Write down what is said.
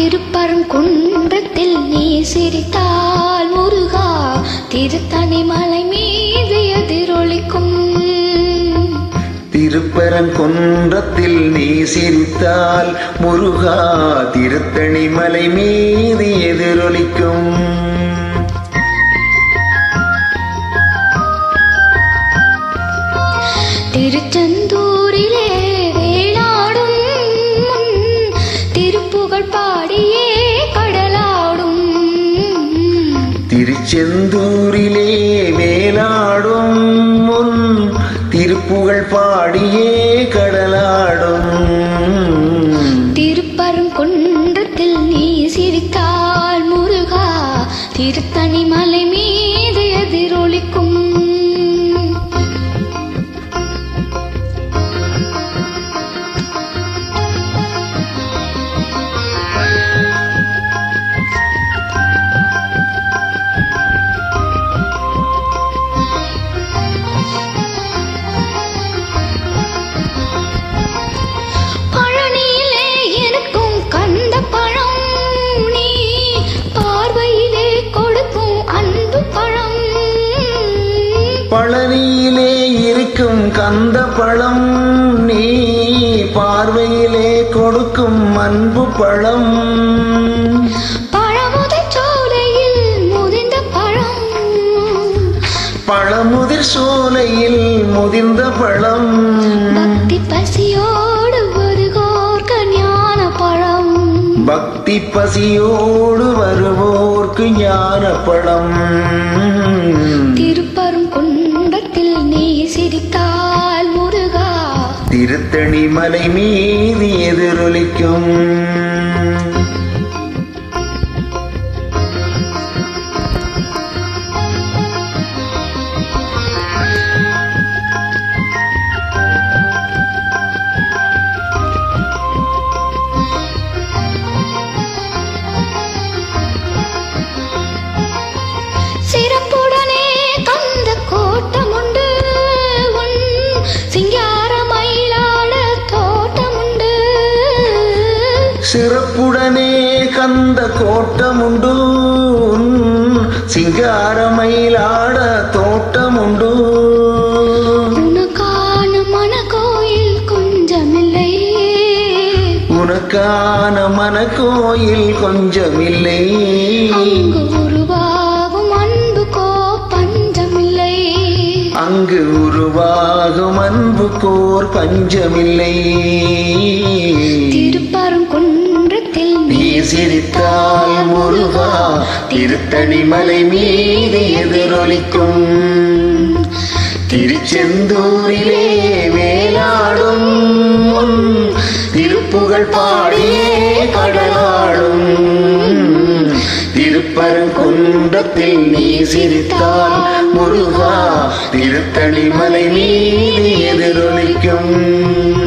திருப்பரங்குன்றத்தில் நீ சிரித்தால் முருகா திருத்தணி மலை மீது எதிரொலிக்கும் திருப்பரங்குன்றத்தில் நீ சிரித்தால் முருகா திருத்தணி மலை மீது எதிரொலிக்கும் திருச்செந்தூரிலே வேளாடும் முன் திருப்புகழ் பாடியே கடலாடும் திருச்செந்தூரிலே வேலாடும் முன் திருப்புகழ் பாடியே கடலாடும் திருப்பரங்குன்றத்தில் நீ சிரித்தால் முருகா திருத்தணி மலை மீது எதிரொலிக்கும் பழனியிலே இருக்கும் கந்த பழம் நீ பார்வையிலே கொடுக்கும் அன்பு பழம் பழனியிலே இருக்கும் கந்த பழம் நீ பார்வையிலே கொடுக்கும் அன்பு பழம் பழமுதிர் சோலையில் முதிர்ந்த பழம் பழமுதிர் சோலையில் முதிர்ந்த பழம் பக்தி பசியோடு வருகோர்க்க ஞான பழம் பக்தி பசியோடு வருவோர்க்கு ஞான பழம் திருப்பரங்குன்றத்தில் நீ சிரித்தால் முருகா திருத்தணி மலை மீது எதிரொலிக்கும் சிறப்புடனே கந்த கோட்டமுண்டு உன் சிங்கார மயிலாட தோட்டமுண்டு சிறப்புடனே கந்த கோட்டமுண்டு உன் சிங்காரமயிலாட தோட்டமுண்டு உனக்கான மனக்கோயில் கொஞ்சமில்லை உனக்கான மனக்கோயில் கொஞ்சமில்லை அங்கு உருவாகும் அன்புக்கோ பஞ்சமில்லை அங்கு உருவாகும் அன்புக்கோர் பஞ்சமில்லை திருப்பரங்குன்றத்தில் நீ சிரித்தால் முருகா திருத்தணி மலை மீது எதிரொலிக்கும் திருச்செந்தூரிலே வேலாடும் முன் திருப்புகழ் பாடியே கடலாடும் திருப்பரங்குன்றத்தில் நீ சிரித்தால் முருகா திருத்தணி மலை மீது எதிரொலிக்கும்